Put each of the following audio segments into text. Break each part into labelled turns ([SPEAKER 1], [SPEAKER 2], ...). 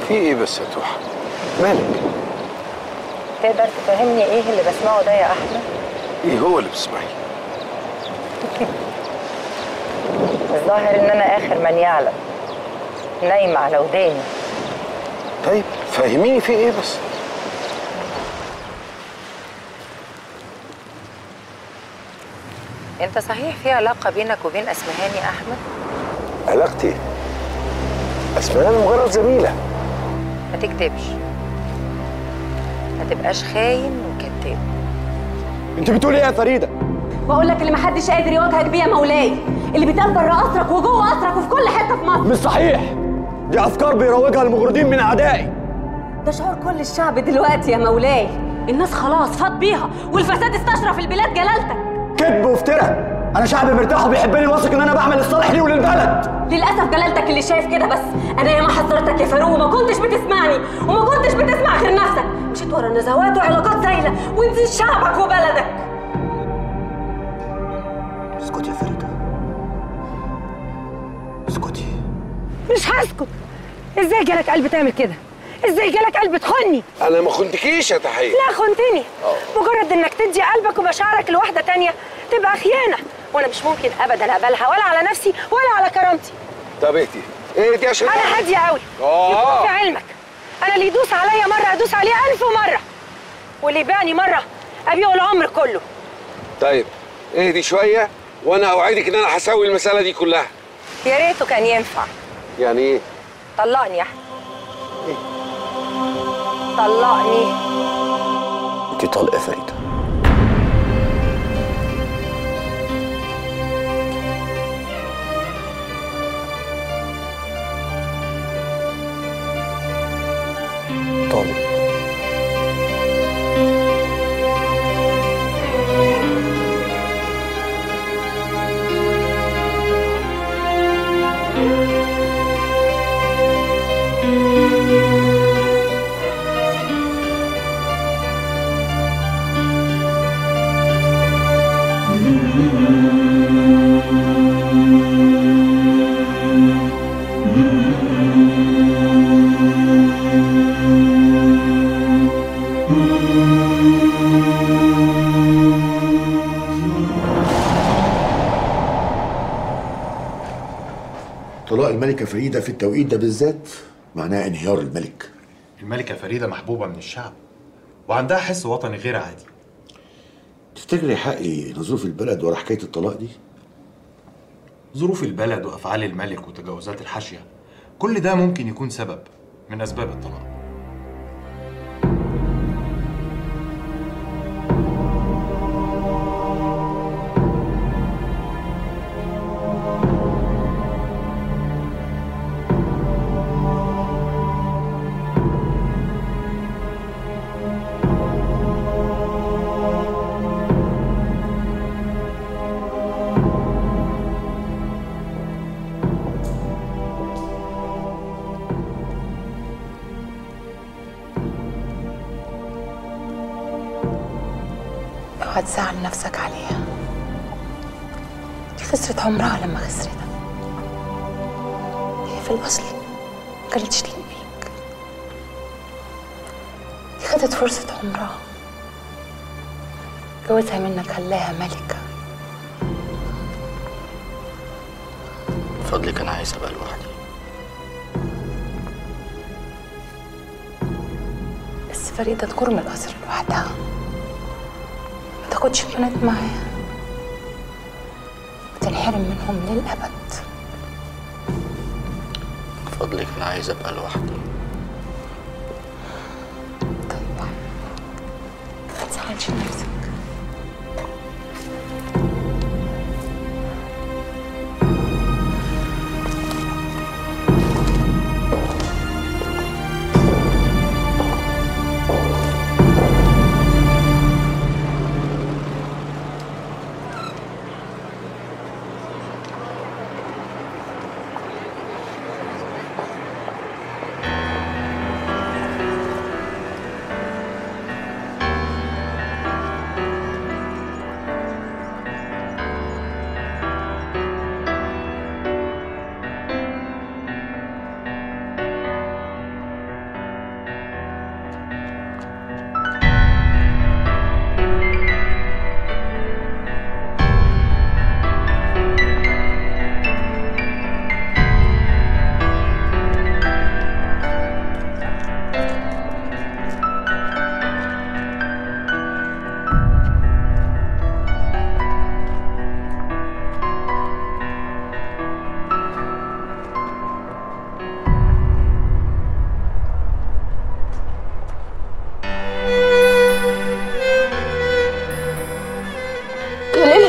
[SPEAKER 1] في ايه بس يا توحة مالك
[SPEAKER 2] تقدر تفهمني ايه اللي بسمعه ده يا احمد
[SPEAKER 1] ايه هو اللي بتسمعيه
[SPEAKER 2] الظاهر ان انا اخر من يعلم نايمه على وداني
[SPEAKER 1] طيب فهميني في ايه بس
[SPEAKER 2] انت صحيح في علاقه بينك وبين اسمهان يا احمد
[SPEAKER 1] علاقتي اسماء مجرد زميله
[SPEAKER 2] ما تكتبش ما تبقاش خاين وكذاب
[SPEAKER 3] انت بتقولي ايه يا فريده
[SPEAKER 4] بقول لك اللي محدش قادر يواجهك بيه يا مولاي اللي بيتقال بره قصرك وجوه قصرك وفي كل حته في مصر
[SPEAKER 3] مش صحيح دي افكار بيروجها المغردين من اعدائي
[SPEAKER 4] ده شعور كل الشعب دلوقتي يا مولاي الناس خلاص فاض بيها والفساد استشرف البلاد جلالتك
[SPEAKER 3] كذب وافتراء انا شعبي مرتاح وبيحبني واثق ان انا بعمل الصالح ليه وللبلد
[SPEAKER 4] للاسف جلالتك اللي شايف كده بس انا ياما حذرتك يا فاروق وما كنتش بتسمعني وما كنتش بتسمع غير نفسك مشيت ورا نزوات وعلاقات سايله ونسيت شعبك وبلدك
[SPEAKER 3] اسكتي يا فريده اسكتي
[SPEAKER 5] مش هسكت ازاي جالك قلب تعمل كده ازاي جالك قلب تخني
[SPEAKER 1] انا ما خنتكيش يا تحيه
[SPEAKER 5] لا خنتني مجرد انك تدي قلبك ومشاعرك لواحده تانية تبقى خيانه وانا مش ممكن ابدا اقبلها ولا على نفسي ولا على كرامتي
[SPEAKER 1] طب اهدي اهدي عشان
[SPEAKER 5] انا هاديه قوي
[SPEAKER 1] آه.
[SPEAKER 5] يكون في علمك انا اللي يدوس عليا مره ادوس عليه الف مره واللي يبيعني مره ابيعه العمر كله
[SPEAKER 1] طيب اهدي شويه وانا اوعدك ان انا هسوي المساله دي كلها
[SPEAKER 5] يا ريته كان ينفع
[SPEAKER 1] يعني ايه
[SPEAKER 5] طلقني يا احمد طلقني
[SPEAKER 3] انت طلقه يا فريده طالب
[SPEAKER 6] طلاق الملكة فريدة في التوقيت ده بالذات معناه انهيار الملك
[SPEAKER 7] الملكة فريدة محبوبة من الشعب وعندها حس وطني غير عادي
[SPEAKER 6] تفتكري حقي لظروف البلد ورا حكاية الطلاق دي؟
[SPEAKER 7] ظروف البلد وأفعال الملك وتجاوزات الحاشية كل ده ممكن يكون سبب من أسباب الطلاق
[SPEAKER 2] اوعى تزعل نفسك عليها دي خسرت عمرها لما خسرتها هي في الاصل ما كانتش ليك دي خدت فرصة عمرها جوازها منك خلاها ملكة
[SPEAKER 8] فضلك انا عايز ابقى لوحدي
[SPEAKER 2] بس فريدة تجرم القصر لوحدها ما تاخدش البنات معاها وتنحرم منهم للأبد
[SPEAKER 8] فضلك انا عايز ابقى لوحدي
[SPEAKER 2] ما تزعلش نفسك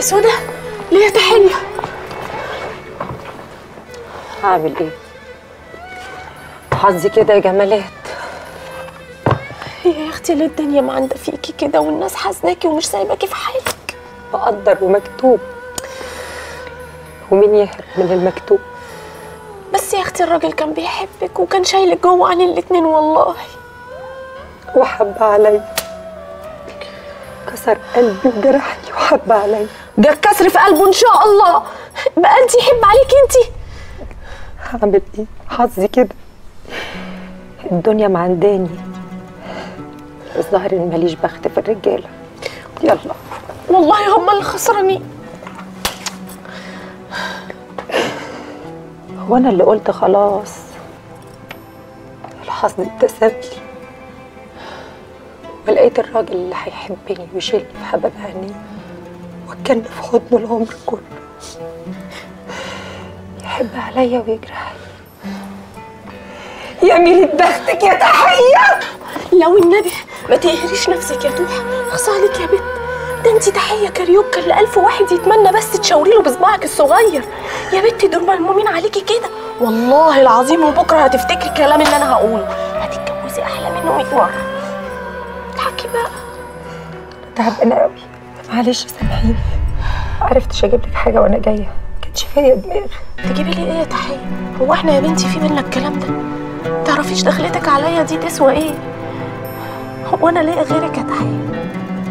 [SPEAKER 5] سودا ليه تحية
[SPEAKER 4] هعمل ايه حظي كده يا جمالات
[SPEAKER 5] يا اختي ليه الدنيا ما عندها فيكي كده والناس حاسناكي ومش سايباكي في حالك
[SPEAKER 4] بقدر ومكتوب ومين يهرب من المكتوب
[SPEAKER 5] بس يا اختي الراجل كان بيحبك وكان شايلك جوه عن الاتنين والله
[SPEAKER 4] وحب عليا كسر قلبي وجرحني وحب عليا
[SPEAKER 5] جه كسر في قلبه ان شاء الله بقى انت يحب عليكي انت
[SPEAKER 4] هعمل ايه حظي كده الدنيا معنداني الظاهر ان ماليش بخت في الرجاله يلا
[SPEAKER 5] والله هم اللي خسرانين
[SPEAKER 4] هو انا اللي قلت خلاص الحظ ابتسم لي ولقيت الراجل اللي هيحبني ويشيلني في حباب عينيه وكان في حضنه العمر كله يحب عليا ويجرحني يا ميلة بختك يا تحية
[SPEAKER 5] لو النبي ما تقهريش نفسك يا توحة اخص عليك يا بنت ده انت تحية كاريوكا اللي ألف واحد يتمنى بس تشاوري له بصباعك الصغير يا بنتي دول ملمومين عليكي كده والله العظيم وبكره هتفتكري الكلام اللي انا هقوله هتتجوزي احلى منه 100 مره اضحكي بقى
[SPEAKER 4] تعبانة قوي معلش سامحيني عرفتش اجيب لك حاجة وانا جاية كانش فيا دماغ
[SPEAKER 5] تجيبي لي ايه يا تحية هو احنا يا بنتي في بينا الكلام ده تعرفيش دخلتك عليا دي تسوى ايه هو انا ليه غيرك يا تحية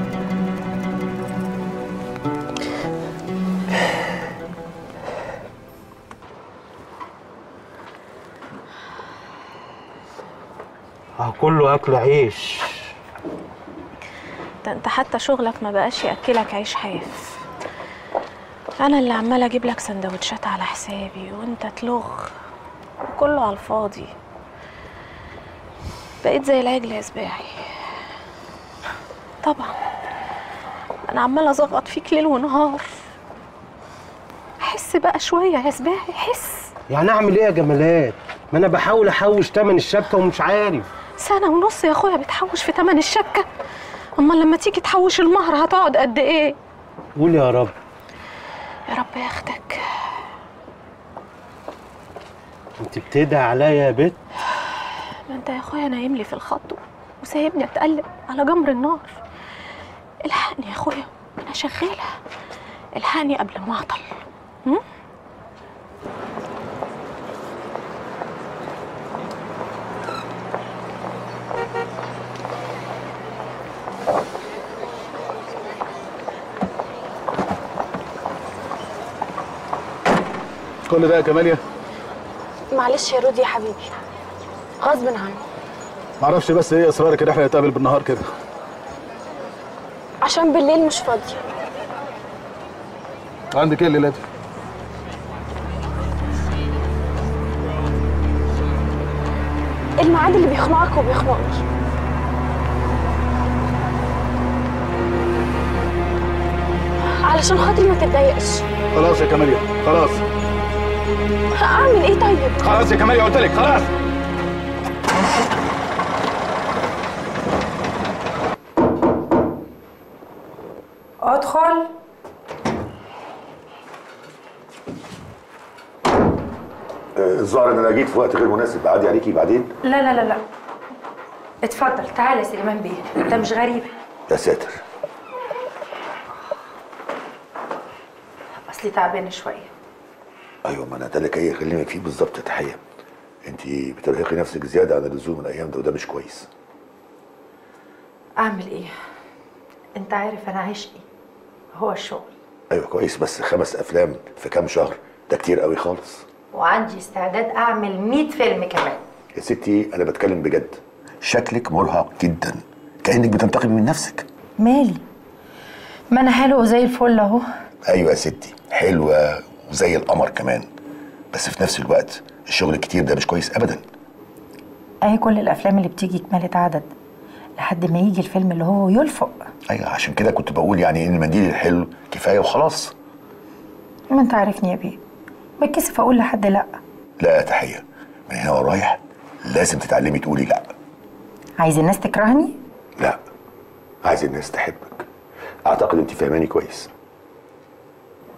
[SPEAKER 9] اه كله اكل عيش
[SPEAKER 5] ده انت حتى شغلك ما بقاش ياكلك عيش حاف انا اللي عماله اجيب لك سندوتشات على حسابي وانت تلغ وكله على الفاضي بقيت زي العجل يا سباعي طبعا انا عماله ازغط فيك ليل ونهار حس بقى شويه يا سباعي حس
[SPEAKER 9] يعني اعمل ايه يا جمالات ما انا بحاول احوش تمن الشبكه ومش عارف
[SPEAKER 5] سنه ونص يا اخويا بتحوش في تمن الشبكه اما لما تيجي تحوش المهر هتقعد قد ايه
[SPEAKER 9] قول يا رب
[SPEAKER 5] يا رب ياخدك
[SPEAKER 9] انت بتدعي عليا يا بت
[SPEAKER 5] ما انت يا اخويا نايم لي في الخط وسايبني اتقلب على جمر النار الحقني يا اخويا انا شغاله الحقني قبل ما اعطل م?
[SPEAKER 10] كل ده يا كماليا
[SPEAKER 5] معلش يا رودي يا حبيبي غصب عني
[SPEAKER 10] معرفش بس ايه اصرارك ان احنا نتقابل بالنهار كده
[SPEAKER 5] عشان بالليل مش فاضيه
[SPEAKER 10] عندك ايه الليله دي
[SPEAKER 5] الميعاد اللي بيخنقك وبيخنقني علشان خاطري ما تتضايقش
[SPEAKER 10] خلاص يا كماليا خلاص
[SPEAKER 5] اعمل ايه طيب
[SPEAKER 10] خلاص يا كماليا قلت لك خلاص
[SPEAKER 2] ادخل
[SPEAKER 6] الظاهر ان انا جيت في وقت غير مناسب اعدي عليكي بعدين
[SPEAKER 2] لا لا لا لا اتفضل تعالى يا سليمان بيه انت مش غريب
[SPEAKER 6] يا ساتر
[SPEAKER 2] اصلي تعبانه شويه
[SPEAKER 6] ايوه ما انا ده اللي جاي اكلمك فيه بالظبط يا تحيه انت بترهقي نفسك زياده عن اللزوم الايام ده وده مش كويس
[SPEAKER 2] اعمل ايه انت عارف انا عشقي هو الشغل
[SPEAKER 6] ايوه كويس بس خمس افلام في كام شهر ده كتير قوي خالص
[SPEAKER 2] وعندي استعداد اعمل 100 فيلم كمان
[SPEAKER 6] يا ستي انا بتكلم بجد شكلك مرهق جدا كانك بتنتقمي من نفسك
[SPEAKER 2] مالي ما انا حلو زي الفل اهو
[SPEAKER 6] ايوه يا ستي حلوه وزي القمر كمان بس في نفس الوقت الشغل الكتير ده مش كويس ابدا
[SPEAKER 2] اهي كل الافلام اللي بتيجي كمالة عدد لحد ما يجي الفيلم اللي هو يلفق
[SPEAKER 6] ايوه عشان كده كنت بقول يعني ان المنديل الحلو كفايه وخلاص
[SPEAKER 2] ما انت عارفني يا بيه بتكسف اقول لحد لا
[SPEAKER 6] لا يا تحيه من هنا ورايح لازم تتعلمي تقولي لا
[SPEAKER 2] عايز الناس تكرهني
[SPEAKER 6] لا عايز الناس تحبك اعتقد انت فاهماني كويس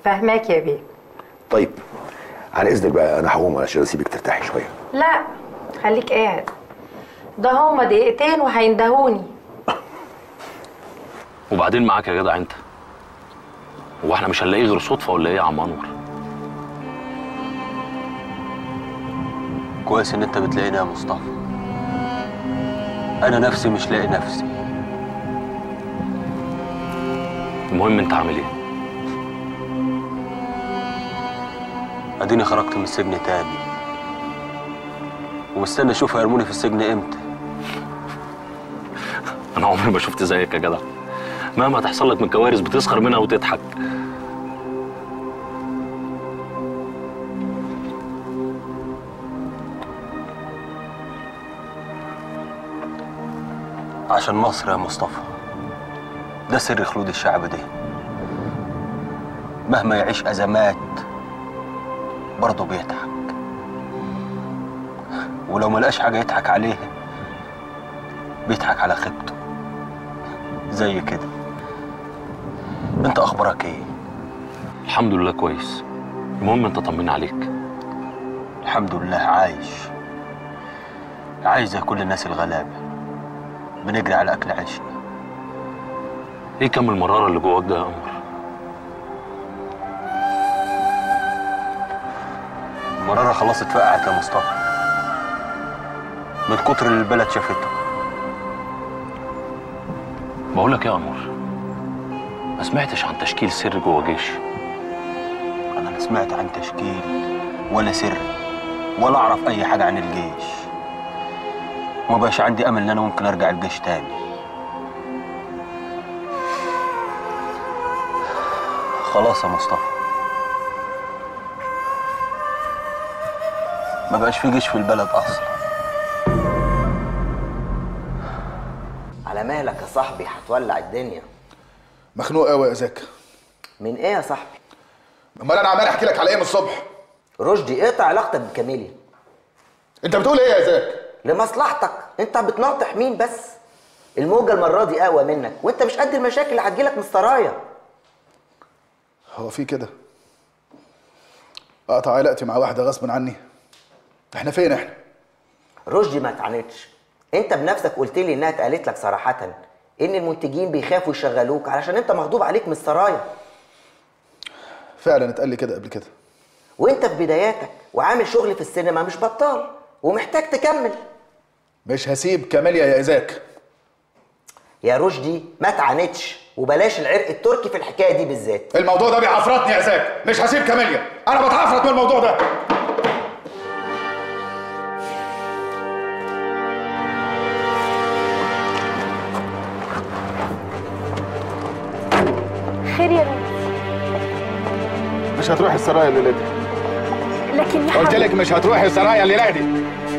[SPEAKER 11] فاهماك يا بيه
[SPEAKER 6] طيب على اذنك بقى انا هقوم عشان اسيبك ترتاحي شويه
[SPEAKER 11] لا خليك قاعد ده هما دقيقتين وهيندهوني
[SPEAKER 8] وبعدين معاك يا جدع انت هو احنا مش هنلاقيه غير صدفه ولا ايه يا عم انور
[SPEAKER 12] كويس ان انت بتلاقيني يا مصطفى انا نفسي مش لاقي نفسي
[SPEAKER 8] المهم انت عامل ايه
[SPEAKER 12] اديني خرجت من السجن تاني ومستني اشوف هيرموني في السجن امتى
[SPEAKER 8] انا عمري ما شفت زيك يا جدع مهما تحصل لك من كوارث بتسخر منها وتضحك
[SPEAKER 12] عشان مصر يا مصطفى ده سر خلود الشعب ده مهما يعيش أزمات برضه بيضحك ولو ملقاش حاجة يضحك عليها بيضحك على خيبته زي كده انت اخبارك ايه
[SPEAKER 8] الحمد لله كويس المهم انت طمني عليك
[SPEAKER 12] الحمد لله عايش عايش زي كل الناس الغلابة بنجري على اكل عيشنا
[SPEAKER 8] ايه كم المراره اللي جواك ده يا قمر
[SPEAKER 12] المرارة خلاص اتفقعت يا مصطفى من كتر اللي البلد شافته
[SPEAKER 8] بقول لك ايه يا قمر ما سمعتش عن تشكيل سر جوه جيش
[SPEAKER 12] انا لا سمعت عن تشكيل ولا سر ولا اعرف اي حاجه عن الجيش وما بقاش عندي امل ان انا ممكن ارجع الجيش تاني خلاص يا مصطفى ما بقاش في جيش في البلد اصلا
[SPEAKER 13] على مهلك يا صاحبي هتولع الدنيا
[SPEAKER 10] مخنوق قوي يا زكي
[SPEAKER 13] من ايه يا صاحبي
[SPEAKER 10] امال انا عمال احكي لك على ايه من الصبح
[SPEAKER 13] رشدي اقطع علاقتك بكاميليا
[SPEAKER 10] انت بتقول ايه يا زكي
[SPEAKER 13] لمصلحتك انت بتناطح مين بس الموجه المره دي اقوى منك وانت مش قد المشاكل اللي هتجيلك من السرايا
[SPEAKER 10] هو في كده اقطع علاقتي مع واحده غصب عني احنا فين احنا
[SPEAKER 13] رشدي ما اتعنتش انت بنفسك قلت لي انها اتقالت لك صراحه ان المنتجين بيخافوا يشغلوك علشان انت مغضوب عليك من السرايا
[SPEAKER 10] فعلا اتقال لي كده قبل كده
[SPEAKER 13] وانت في بداياتك وعامل شغل في السينما مش بطال ومحتاج تكمل
[SPEAKER 10] مش هسيب كاميليا يا ايزاك
[SPEAKER 13] يا رشدي ما اتعانتش وبلاش العرق التركي في الحكايه دي بالذات
[SPEAKER 10] الموضوع ده بيعفرطني يا ايزاك مش هسيب كاميليا انا بتعفرط من الموضوع ده
[SPEAKER 5] خير يا نور
[SPEAKER 10] مش هتروح السرايا الليله دي
[SPEAKER 5] لكن يا
[SPEAKER 10] قلت
[SPEAKER 5] حبيبي
[SPEAKER 10] لك مش هتروح السرايا الليله دي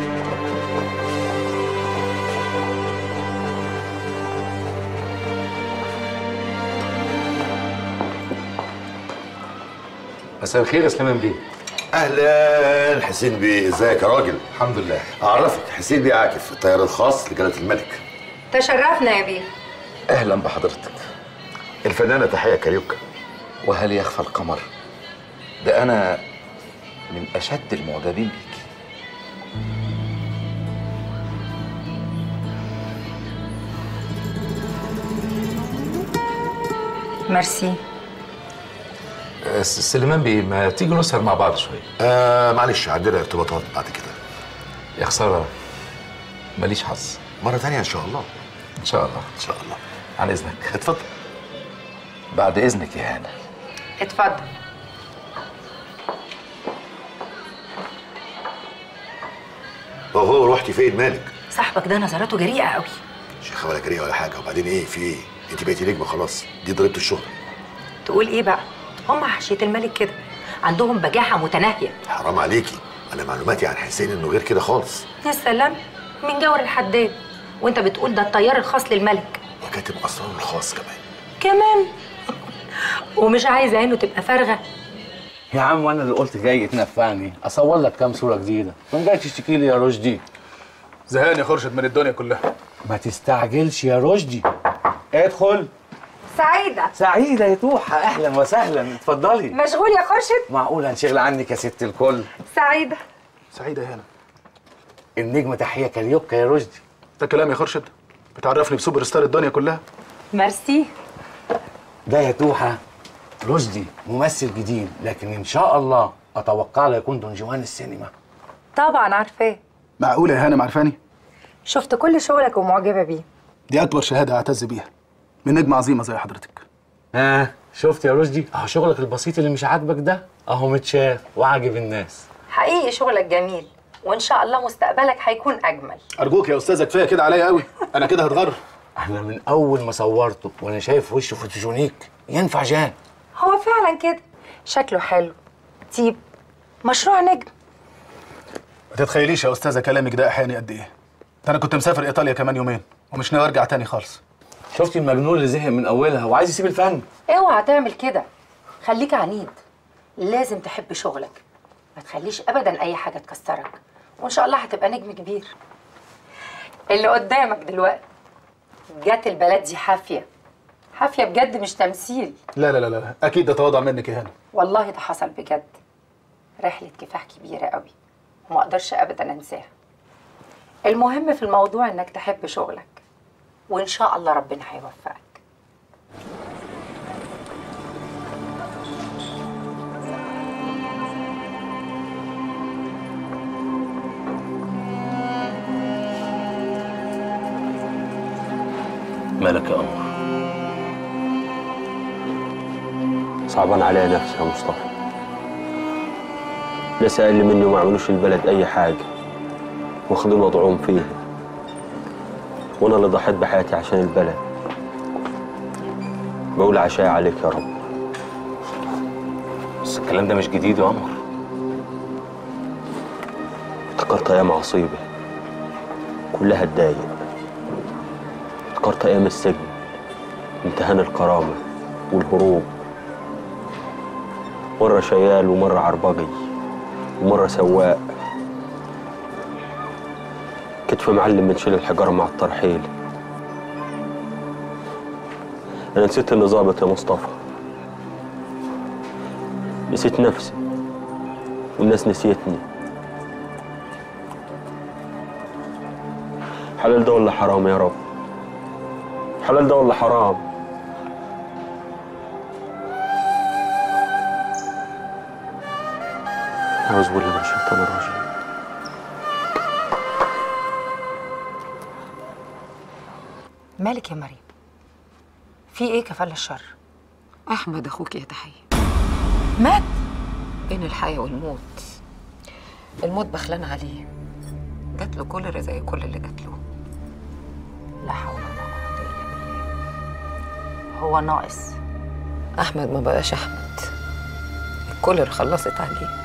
[SPEAKER 14] مساء الخير يا سليمان بيه
[SPEAKER 6] اهلا حسين بيه ازيك يا راجل
[SPEAKER 14] الحمد لله
[SPEAKER 6] اعرفك حسين بيه عاكف الطيار الخاص لجلاله الملك
[SPEAKER 2] تشرفنا يا بيه
[SPEAKER 14] اهلا بحضرتك
[SPEAKER 6] الفنانه تحيه كاريوكا
[SPEAKER 14] وهل يخفى القمر ده انا من اشد المعجبين بيكي
[SPEAKER 2] ميرسي
[SPEAKER 14] آه، س- سليمان بيه ما تيجي نسهر مع بعض شويه
[SPEAKER 6] آه معلش عندنا ارتباطات بعد كده
[SPEAKER 14] يا خساره ماليش حظ
[SPEAKER 6] مره تانية ان شاء الله
[SPEAKER 14] ان شاء الله
[SPEAKER 6] ان شاء الله
[SPEAKER 14] عن اذنك
[SPEAKER 6] اتفضل
[SPEAKER 14] بعد اذنك يا هانا
[SPEAKER 2] اتفضل
[SPEAKER 6] اوهو رحتي فين مالك
[SPEAKER 2] صاحبك ده نظراته جريئه قوي
[SPEAKER 6] شيخه ولا جريئه ولا حاجه وبعدين ايه في ايه انت بقيتي نجمه خلاص دي ضريبه الشهره
[SPEAKER 2] تقول ايه بقى هم حاشيه الملك كده عندهم بجاحه متناهيه
[SPEAKER 6] حرام عليكي انا معلوماتي عن حسين انه غير كده خالص
[SPEAKER 2] يا سلام من جور الحداد وانت بتقول ده الطيار الخاص للملك
[SPEAKER 6] وكاتب اسراره الخاص كمان
[SPEAKER 2] كمان ومش عايز عينه تبقى فارغه
[SPEAKER 15] يا عم وانا اللي قلت جاي تنفعني اصور لك كام صوره جديده ما جاي تشتكي لي يا رشدي
[SPEAKER 10] زهقان يا خرشد من الدنيا كلها
[SPEAKER 15] ما تستعجلش يا رشدي ادخل
[SPEAKER 16] سعيدة
[SPEAKER 15] سعيدة يا توحة أهلا وسهلا اتفضلي
[SPEAKER 16] مشغول يا خورشيد
[SPEAKER 15] معقول هنشغل عنك يا ست الكل
[SPEAKER 16] سعيدة
[SPEAKER 17] سعيدة هنا
[SPEAKER 15] النجمة تحية كاريوكا يا رشدي
[SPEAKER 17] ده كلام يا خرشد بتعرفني بسوبر ستار الدنيا كلها
[SPEAKER 16] ميرسي
[SPEAKER 15] ده يا توحة رشدي ممثل جديد لكن إن شاء الله أتوقع له يكون دون جوان السينما
[SPEAKER 16] طبعا عارفاه
[SPEAKER 17] معقولة يا هانم عارفاني
[SPEAKER 16] شفت كل شغلك ومعجبة بيه
[SPEAKER 17] دي أكبر شهادة أعتز بيها من نجمة عظيمة زي حضرتك
[SPEAKER 15] ها شفت يا رشدي أهو شغلك البسيط اللي مش عاجبك ده أهو متشاف وعاجب الناس
[SPEAKER 16] حقيقي شغلك جميل وإن شاء الله مستقبلك هيكون أجمل
[SPEAKER 17] أرجوك يا أستاذة كفاية كده عليا قوي أنا كده هتغر
[SPEAKER 15] أنا من أول ما صورته وأنا شايف وشه فوتوجونيك ينفع جان
[SPEAKER 16] هو فعلا كده شكله حلو تيب مشروع نجم
[SPEAKER 17] ما تتخيليش يا أستاذة كلامك ده أحياني قد إيه ده أنا كنت مسافر إيطاليا كمان يومين ومش ناوي أرجع تاني خالص
[SPEAKER 15] شفتي المجنون اللي زهق من أولها وعايز يسيب الفن
[SPEAKER 16] اوعى تعمل كده خليك عنيد لازم تحب شغلك ما تخليش ابدا اي حاجه تكسرك وان شاء الله هتبقى نجم كبير اللي قدامك دلوقتي جت البلد دي حافيه حافيه بجد مش تمثيل
[SPEAKER 17] لا لا لا لا أكيد ده تواضع منك يا هانم
[SPEAKER 16] والله ده حصل بجد رحله كفاح كبيره قوي وما اقدرش ابدا انساها المهم في الموضوع انك تحب شغلك وان شاء الله ربنا هيوفقك
[SPEAKER 8] مالك يا قمر
[SPEAKER 12] صعبان عليا نفسي يا مصطفى ناس اقل مني وما عملوش البلد اي حاجه واخدين وضعهم فيها وانا اللي ضحيت بحياتي عشان البلد بقول عشاء عليك يا رب
[SPEAKER 8] بس الكلام ده مش جديد يا قمر
[SPEAKER 12] افتكرت ايام عصيبه كلها تضايق افتكرت ايام السجن امتهان الكرامه والهروب مرة شيال ومرة عربجي ومرة سواق كتف معلم من شيل الحجارة مع الترحيل أنا نسيت إني ظابط يا مصطفى نسيت نفسي والناس نسيتني حلال ده ولا حرام يا رب حلال ده ولا حرام أعوذ بالله من الشيطان الرجيم
[SPEAKER 16] مالك يا مريم في ايه كفل الشر
[SPEAKER 2] احمد اخوك يا تحيه
[SPEAKER 16] مات
[SPEAKER 2] بين الحياه والموت الموت بخلان عليه جات له كوليرا زي كل اللي جات له
[SPEAKER 16] لا حول ولا قوه الا بالله هو ناقص
[SPEAKER 2] احمد ما بقاش احمد الكوليرا خلصت عليه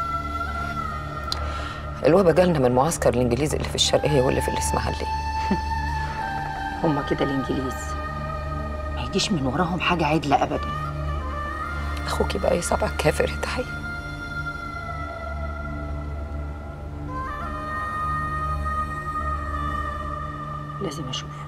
[SPEAKER 2] الوبا جالنا من معسكر الانجليزي اللي في الشرقيه واللي في الاسماعيليه
[SPEAKER 16] هما كده الانجليز ما يجيش من وراهم حاجه عدله ابدا
[SPEAKER 2] اخوكي بقى يصابع كافر يا تحيه
[SPEAKER 16] لازم اشوفه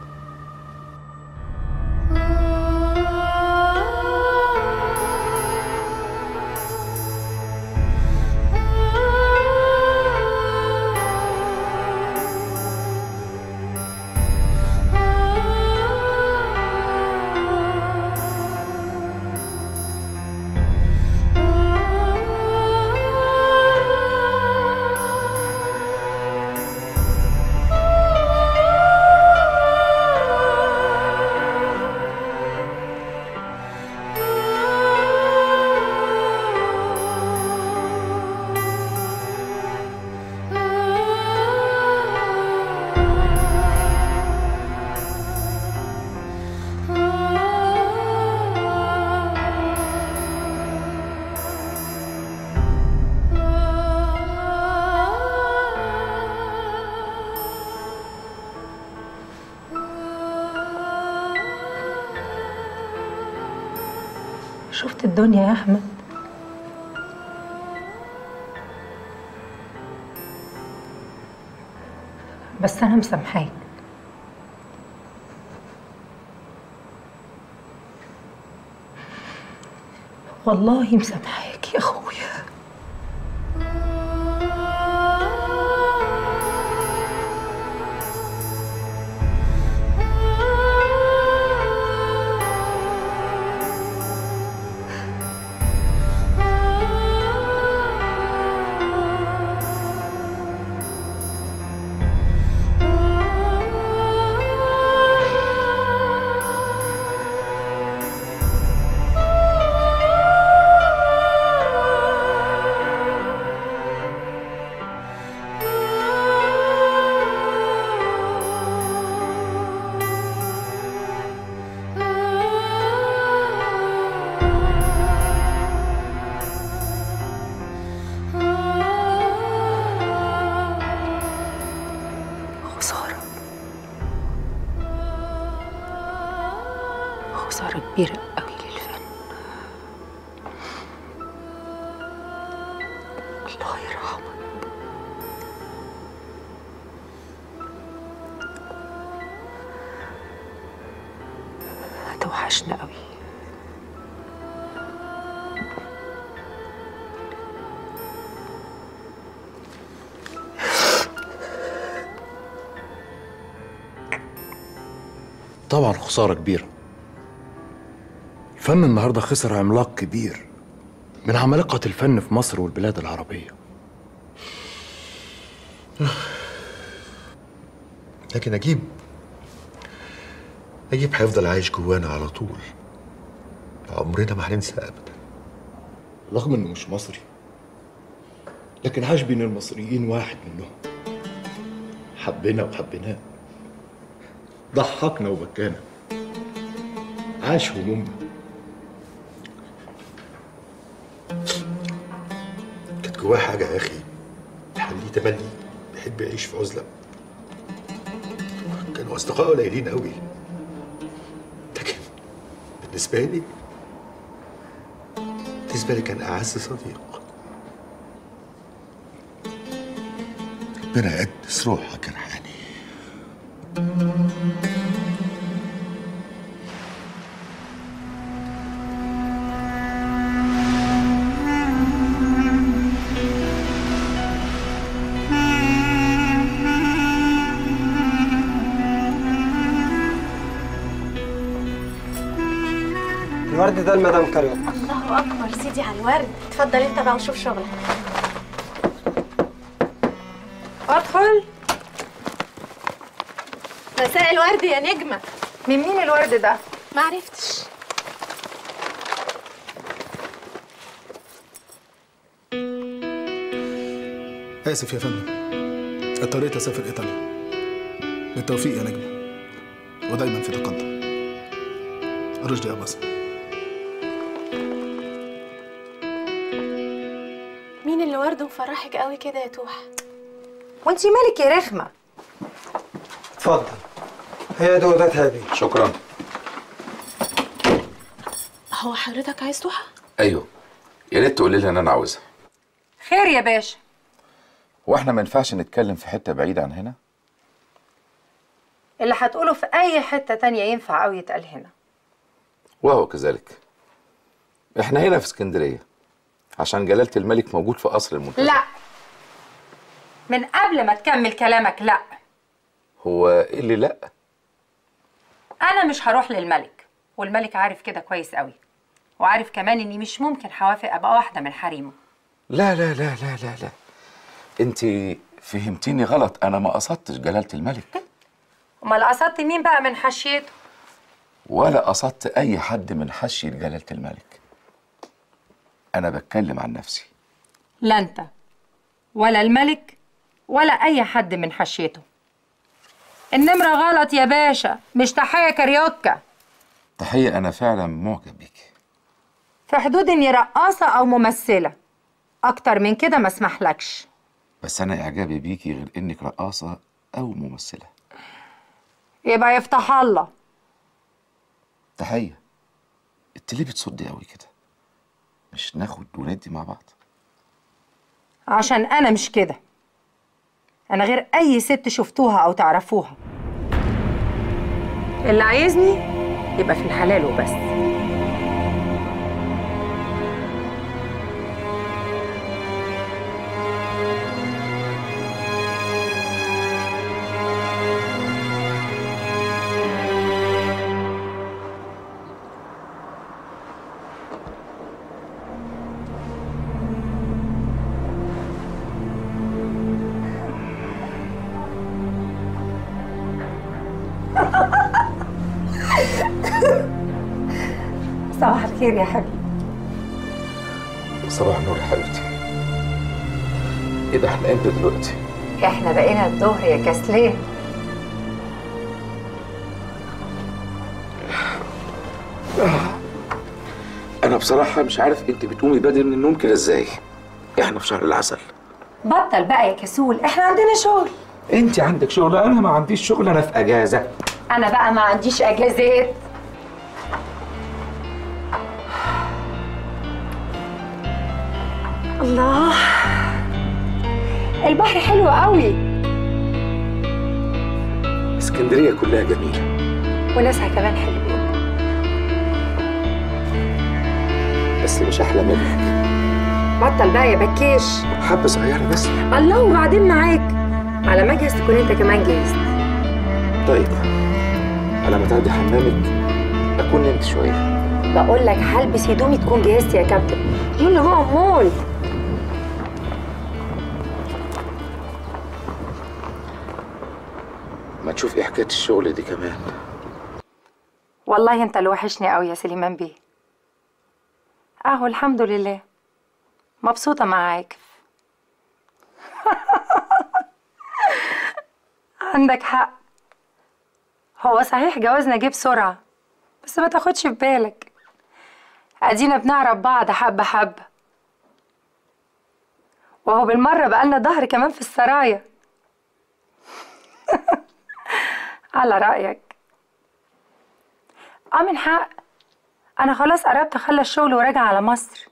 [SPEAKER 16] شفت الدنيا يا احمد بس انا مسامحاك
[SPEAKER 5] والله مسامحاك يا اخويا خسارة خسارة كبيرة قوي للفن الله يرحمك هتوحشنا قوي
[SPEAKER 7] طبعا خسارة كبيرة الفن النهاردة خسر عملاق كبير من عمالقة الفن في مصر والبلاد العربية
[SPEAKER 18] لكن نجيب نجيب هيفضل عايش جوانا على طول عمرنا ما هننسى ابدا
[SPEAKER 7] رغم انه مش مصري لكن عاش بين المصريين واحد منهم حبنا وحبيناه ضحكنا وبكانا عاش همومنا
[SPEAKER 18] كانت جواه حاجه يا اخي تخليه تملي بيحب يعيش في عزله كانوا اصدقاء قليلين قوي لكن بالنسبه لي بالنسبه لي كان اعز صديق ربنا يقدس روحك يا رحاني
[SPEAKER 3] الورد ده المدام كاريوكا
[SPEAKER 5] الله اكبر سيدي على الورد اتفضل انت بقى وشوف شغلك ادخل مساء الورد يا نجمة
[SPEAKER 16] من مين الورد ده؟
[SPEAKER 5] ما عرفتش
[SPEAKER 17] اسف يا فندم اضطريت اسافر ايطاليا بالتوفيق يا نجمه ودايما في تقدم رشدي اباظه
[SPEAKER 5] مين اللي ورده مفرحك قوي كده يا توحة
[SPEAKER 16] وانتي مالك يا رخمة
[SPEAKER 3] اتفضل هي دودتها دي
[SPEAKER 14] شكرا
[SPEAKER 5] هو حضرتك عايز توحة
[SPEAKER 14] ايوه يا ريت تقولي لها ان انا عاوزها
[SPEAKER 16] خير يا باشا
[SPEAKER 14] هو احنا ما ينفعش نتكلم في حته بعيده عن هنا
[SPEAKER 16] اللي هتقوله في أي حتة تانية ينفع أوي يتقال هنا
[SPEAKER 14] وهو كذلك احنا هنا في اسكندريه عشان جلاله الملك موجود في قصر المنتزه
[SPEAKER 16] لا من قبل ما تكمل كلامك لا
[SPEAKER 14] هو ايه اللي لا
[SPEAKER 16] أنا مش هروح للملك والملك عارف كده كويس أوي وعارف كمان إني مش ممكن هوافق أبقى واحدة من حريمه
[SPEAKER 14] لا لا لا لا لا لا انت فهمتيني غلط انا ما قصدتش جلاله الملك
[SPEAKER 16] أمال قصدت مين بقى من حشيته
[SPEAKER 14] ولا قصدت اي حد من حشيه جلاله الملك انا بتكلم عن نفسي
[SPEAKER 16] لا أنت ولا الملك ولا أي حد من حشيته النمرة غلط يا باشا مش تحية كاريوكا
[SPEAKER 14] تحيه انا فعلا معجب بيكي
[SPEAKER 16] في حدود إني رقاصة أو ممثلة أكتر من كده ما اسمحلكش
[SPEAKER 14] بس انا اعجابي بيكي غير انك رقاصه او ممثله
[SPEAKER 16] يبقى يفتح الله
[SPEAKER 14] تحيه انت ليه بتصدي قوي كده مش ناخد وندي مع بعض
[SPEAKER 16] عشان أنا مش كده أنا غير أي ست شفتوها أو تعرفوها اللي عايزني يبقى في الحلال وبس الخير يا حبيبي
[SPEAKER 14] صباح النور يا حبيبتي ايه ده احنا امتى دلوقتي
[SPEAKER 16] احنا بقينا الظهر يا كسلان
[SPEAKER 14] انا بصراحه مش عارف انت بتقومي بدري من النوم كده ازاي احنا في شهر العسل
[SPEAKER 16] بطل بقى يا كسول احنا عندنا شغل
[SPEAKER 14] انت عندك شغل انا ما عنديش شغل انا في اجازه
[SPEAKER 16] انا بقى ما عنديش اجازات الله البحر حلو قوي
[SPEAKER 14] اسكندريه كلها جميله
[SPEAKER 16] وناسها كمان حلوين
[SPEAKER 14] بس مش احلى منك
[SPEAKER 16] بطل بقى يا بكيش
[SPEAKER 14] حبه صغيره بس
[SPEAKER 16] الله وبعدين معاك على ما اجهز تكون انت كمان جاهز
[SPEAKER 14] طيب على ما تعدي حمامك اكون نمت شويه
[SPEAKER 16] بقول لك هلبس هدومي تكون جهزت يا كابتن يلا بقى امال
[SPEAKER 14] ما تشوف ايه حكايه الشغل دي كمان
[SPEAKER 16] والله انت اللي وحشني قوي يا سليمان بيه اهو الحمد لله مبسوطة معاك عندك حق هو صحيح جوازنا جه بسرعة بس ما تاخدش في بالك ادينا بنعرف بعض حبة حبة وهو بالمرة بقالنا ظهر كمان في السرايا على رأيك اه من حق انا خلاص قربت اخلص الشغل وراجع على مصر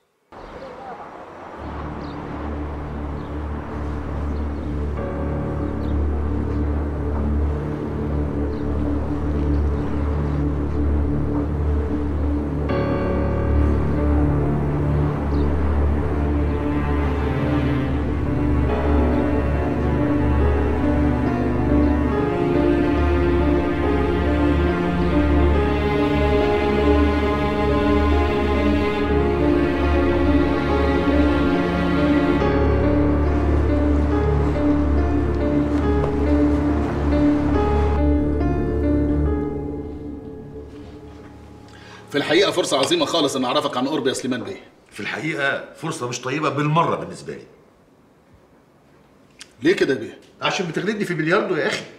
[SPEAKER 17] في الحقيقه فرصه عظيمه خالص ان اعرفك عن قرب يا سليمان بيه
[SPEAKER 18] في الحقيقه فرصه مش طيبه بالمره بالنسبه لي
[SPEAKER 17] ليه كده بيه
[SPEAKER 18] عشان بتغلبني في بلياردو يا اخي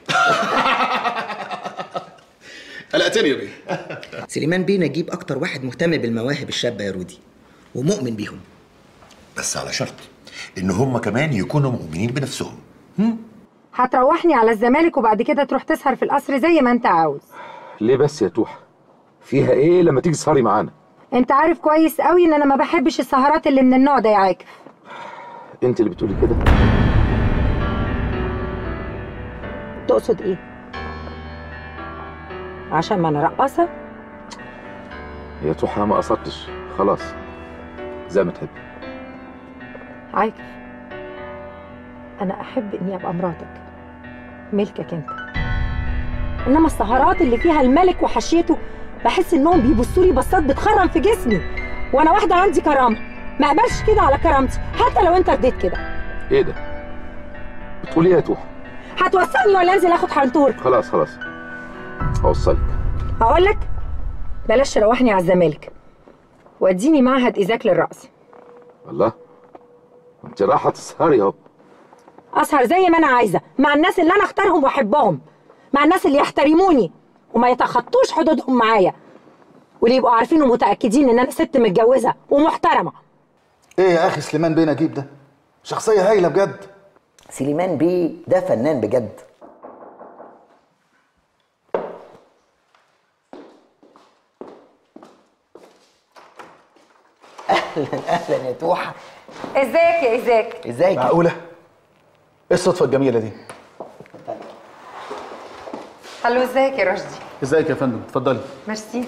[SPEAKER 17] قلقتني يا بيه
[SPEAKER 13] سليمان بيه نجيب اكتر واحد مهتم بالمواهب الشابه يا رودي ومؤمن بيهم
[SPEAKER 18] بس على شرط ان هم كمان يكونوا مؤمنين بنفسهم
[SPEAKER 16] هتروحني على الزمالك وبعد كده تروح تسهر في القصر زي ما انت عاوز
[SPEAKER 14] ليه بس يا توحه فيها ايه لما تيجي تسهري معانا
[SPEAKER 16] انت عارف كويس قوي ان انا ما بحبش السهرات اللي من النوع ده يا عاكف
[SPEAKER 14] انت اللي بتقولي كده
[SPEAKER 16] تقصد ايه عشان ما انا رقاصه
[SPEAKER 14] يا توحه ما قصدتش خلاص زي ما تحبي
[SPEAKER 16] عاكف انا احب اني ابقى مراتك ملكك انت انما السهرات اللي فيها الملك وحشيته بحس انهم بيبصوا لي بصات بتخرم في جسمي وانا واحده عندي كرامه ما اقبلش كده على كرامتي حتى لو انت رديت كده
[SPEAKER 14] ايه ده بتقولي ايه يا توحه
[SPEAKER 16] هتوصلني ولا انزل اخد حنطور
[SPEAKER 14] خلاص خلاص هوصلك
[SPEAKER 16] هقول لك بلاش تروحني على الزمالك واديني معهد ايزاك للرقص
[SPEAKER 14] الله انت رايحه تسهري اهو
[SPEAKER 16] اسهر زي ما انا عايزه مع الناس اللي انا اختارهم واحبهم مع الناس اللي يحترموني وما يتخطوش حدودهم معايا واللي يبقوا عارفين ومتاكدين ان انا ست متجوزه ومحترمه
[SPEAKER 17] ايه يا اخي سليمان بيه نجيب ده شخصيه هايله بجد
[SPEAKER 13] سليمان بيه ده فنان بجد اهلا اهلا يا توحه
[SPEAKER 16] ازيك يا ايزاك
[SPEAKER 13] ازيك
[SPEAKER 17] معقوله ايه الصدفه الجميله دي
[SPEAKER 16] الو ازيك يا رشدي
[SPEAKER 17] ازيك يا فندم اتفضلي
[SPEAKER 16] ميرسي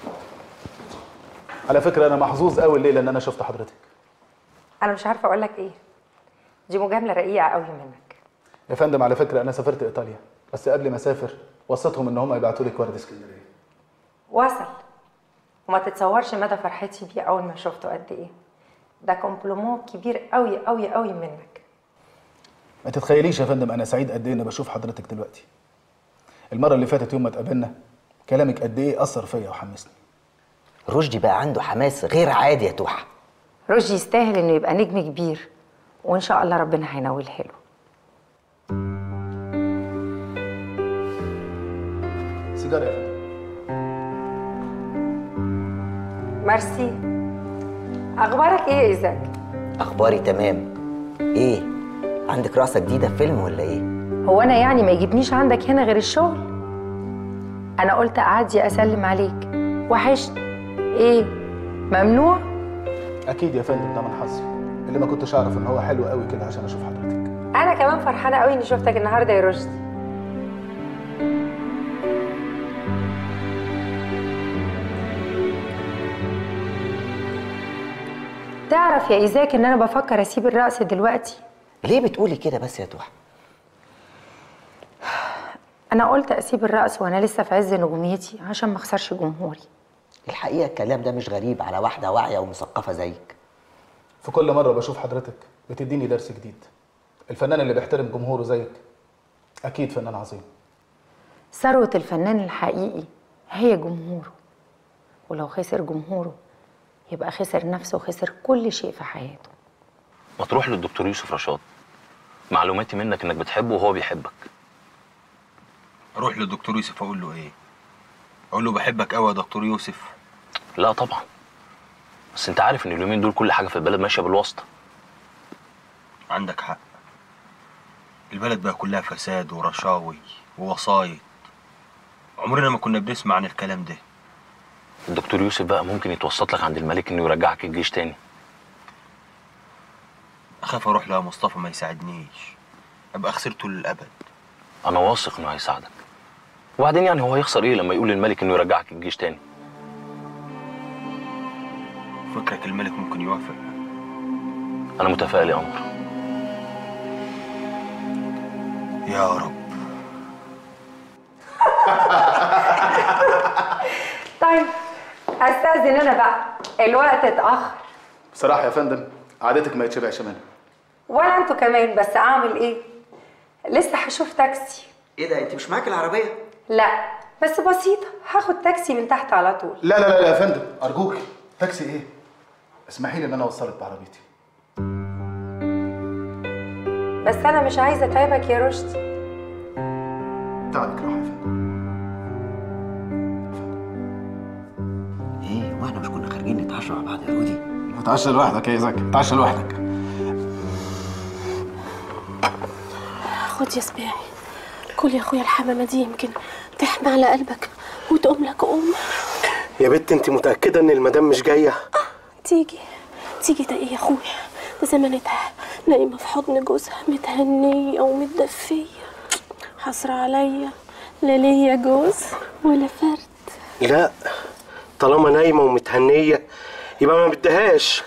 [SPEAKER 17] على فكره انا محظوظ قوي الليله ان انا شفت حضرتك
[SPEAKER 16] انا مش عارفه اقول لك ايه دي مجامله رقيقه قوي منك
[SPEAKER 17] يا فندم على فكره انا سافرت ايطاليا بس قبل ما اسافر وصيتهم ان هم يبعتوا لك ورد اسكندريه
[SPEAKER 16] وصل وما تتصورش مدى فرحتي بيه اول ما شفته قد ايه ده كومبلومون كبير قوي قوي قوي منك
[SPEAKER 17] ما تتخيليش يا فندم انا سعيد قد ايه اني بشوف حضرتك دلوقتي المره اللي فاتت يوم ما اتقابلنا كلامك قد ايه اثر فيا وحمسني
[SPEAKER 13] رشدي بقى عنده حماس غير عادي يا توحه
[SPEAKER 16] رشدي يستاهل انه يبقى نجم كبير وان شاء الله ربنا هينولها له
[SPEAKER 17] سيجاره يا فندم
[SPEAKER 16] ميرسي اخبارك ايه يا ايزاك
[SPEAKER 13] اخباري تمام ايه عندك رقصه جديده في فيلم ولا ايه
[SPEAKER 16] هو انا يعني ما يجيبنيش عندك هنا غير الشغل انا قلت اعدي اسلم عليك وحشني ايه ممنوع
[SPEAKER 17] اكيد يا فندم ده من حظي اللي ما كنتش اعرف ان هو حلو قوي كده عشان اشوف حضرتك
[SPEAKER 16] انا كمان فرحانه قوي اني شفتك النهارده يا رشدي تعرف يا ايزاك ان انا بفكر اسيب الرقص دلوقتي
[SPEAKER 13] ليه بتقولي كده بس يا توحه
[SPEAKER 16] انا قلت اسيب الرقص وانا لسه في عز نجوميتي عشان ما اخسرش جمهوري
[SPEAKER 13] الحقيقه الكلام ده مش غريب على واحده واعيه ومثقفه زيك
[SPEAKER 17] في كل مره بشوف حضرتك بتديني درس جديد الفنان اللي بيحترم جمهوره زيك اكيد فنان عظيم
[SPEAKER 16] ثروه الفنان الحقيقي هي جمهوره ولو خسر جمهوره يبقى خسر نفسه وخسر كل شيء في حياته
[SPEAKER 8] ما تروح للدكتور يوسف رشاد معلوماتي منك انك بتحبه وهو بيحبك
[SPEAKER 12] اروح للدكتور يوسف اقول له ايه اقول له بحبك قوي يا دكتور يوسف
[SPEAKER 8] لا طبعا بس انت عارف ان اليومين دول كل حاجه في البلد ماشيه بالواسطه
[SPEAKER 12] عندك حق البلد بقى كلها فساد ورشاوي ووسايط عمرنا ما كنا بنسمع عن الكلام ده
[SPEAKER 8] الدكتور يوسف بقى ممكن يتوسط لك عند الملك انه يرجعك الجيش تاني
[SPEAKER 12] اخاف اروح لها مصطفى ما يساعدنيش ابقى خسرته للابد
[SPEAKER 8] انا واثق انه هيساعدك وبعدين يعني هو هيخسر ايه لما يقول للملك انه يرجعك الجيش تاني
[SPEAKER 12] فكرك الملك ممكن يوافق
[SPEAKER 8] انا متفائل يا قمر
[SPEAKER 12] يا رب
[SPEAKER 16] طيب استاذن انا بقى الوقت اتاخر
[SPEAKER 17] بصراحه يا فندم عادتك ما يتشبعش منها
[SPEAKER 16] ولا انتوا كمان بس اعمل ايه لسه هشوف تاكسي
[SPEAKER 13] ايه ده انت مش معاك العربيه
[SPEAKER 16] لا بس بسيطه هاخد تاكسي من تحت على طول
[SPEAKER 17] لا لا لا لا يا فندم ارجوك تاكسي ايه اسمحي لي ان انا اوصلك بعربيتي
[SPEAKER 16] بس انا مش عايزه اتعبك يا رشدي
[SPEAKER 17] تعبك راحه يا فندم
[SPEAKER 13] ايه واحنا مش كنا خارجين نتعشى مع بعض يا رودي
[SPEAKER 17] اتعشى لوحدك يا زكي اتعشى لوحدك
[SPEAKER 5] خد يا سباعي كل يا اخويا الحمامه دي يمكن تحمى على قلبك وتقوم لك قوم
[SPEAKER 9] يا بنت انت متاكده ان المدام مش جايه
[SPEAKER 5] تيجي تيجي ده ايه يا اخويا ده زمانتها نايمه في حضن جوزها متهنيه ومتدفيه حسرة عليا لا ليا جوز ولا فرد
[SPEAKER 9] لا طالما نايمه ومتهنيه يبقى ما بدهاش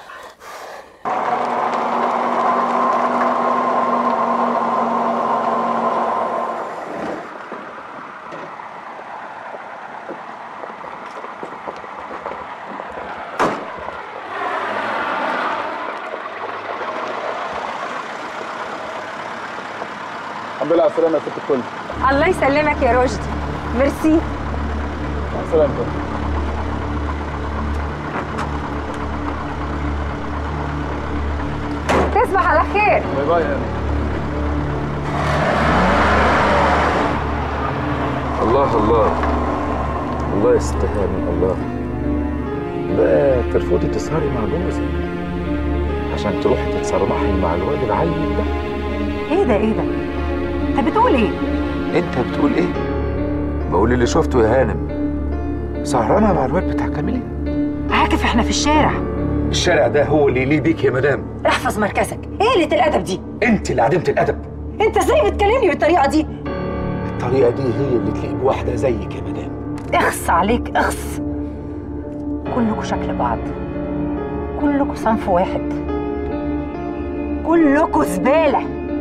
[SPEAKER 17] الحمد لله على السلامه يا ست الكل
[SPEAKER 16] الله يسلمك يا رشدي ميرسي
[SPEAKER 17] مع السلامه
[SPEAKER 16] تصبح على خير
[SPEAKER 17] باي باي يا
[SPEAKER 14] الله الله الله يستاهل الله بقى ترفضي تسهري مع جوزك عشان تروحي تتصرمحي مع الواد العيل ده
[SPEAKER 2] ايه ده ايه ده انت بتقول ايه
[SPEAKER 14] انت بتقول ايه بقول اللي شفته يا هانم سهرانه مع الواد بتاع كاميليا
[SPEAKER 2] عاكف احنا في الشارع
[SPEAKER 15] الشارع ده هو اللي يليق بيك يا مدام
[SPEAKER 2] احفظ مركزك ايه قله الادب دي
[SPEAKER 15] انت اللي عدمت الادب
[SPEAKER 2] انت ازاي بتكلمني بالطريقه دي
[SPEAKER 15] الطريقه دي هي اللي تليق بواحده زيك يا مدام
[SPEAKER 2] اخص عليك اخص كلكوا شكل بعض كلكوا صنف واحد كلكوا زباله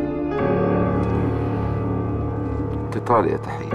[SPEAKER 14] انت طالع يا تحيه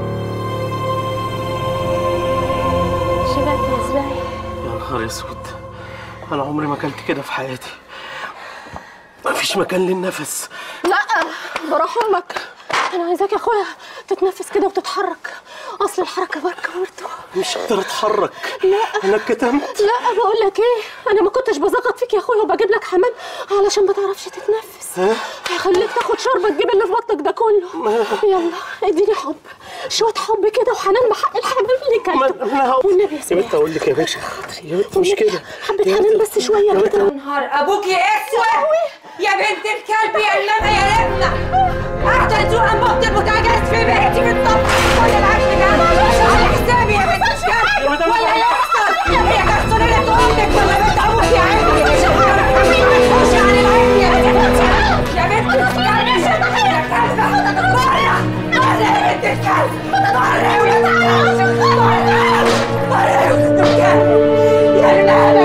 [SPEAKER 5] شبعت يا زباعي
[SPEAKER 9] يا نهار اسود انا عمري ما اكلت كده في حياتي مفيش مكان للنفس
[SPEAKER 5] لا بروح امك انا عايزاك يا اخويا تتنفس كده وتتحرك اصل الحركه بركه برضه
[SPEAKER 9] مش قادر اتحرك
[SPEAKER 5] لا
[SPEAKER 9] انا اتكتمت
[SPEAKER 5] لا بقول لك ايه انا ما كنتش بزغط فيك يا اخويا وبجيب لك حمام علشان ما تعرفش تتنفس
[SPEAKER 9] ها؟
[SPEAKER 5] هخليك تاخد شوربه تجيب اللي في بطنك ده كله يلا اديني حب شويه حب كده وحنان بحق الحبيب اللي كلته والنبي يا
[SPEAKER 9] يا
[SPEAKER 5] سيدي
[SPEAKER 9] بنت اقول لك يا باشا يا بنت مش كده
[SPEAKER 5] حبه حنان بس شويه كده
[SPEAKER 19] نهار ابوك اسود يا بنت الكلب يا انما يا ربنا احسن ذوق انبط البوتاجاز في بيتي بالطبخ ولا الاكل جنبي على حسابي يا بنت الكلب ولا يحصل هي كرسولة امك ولا بنت ابوك يا عيني خش على العين يا بنت يا بنت الكلب يا كلبة بره بره يا بنت الكلب بره يا بنت الكلب بره بره يا بنت الكلب يا ابن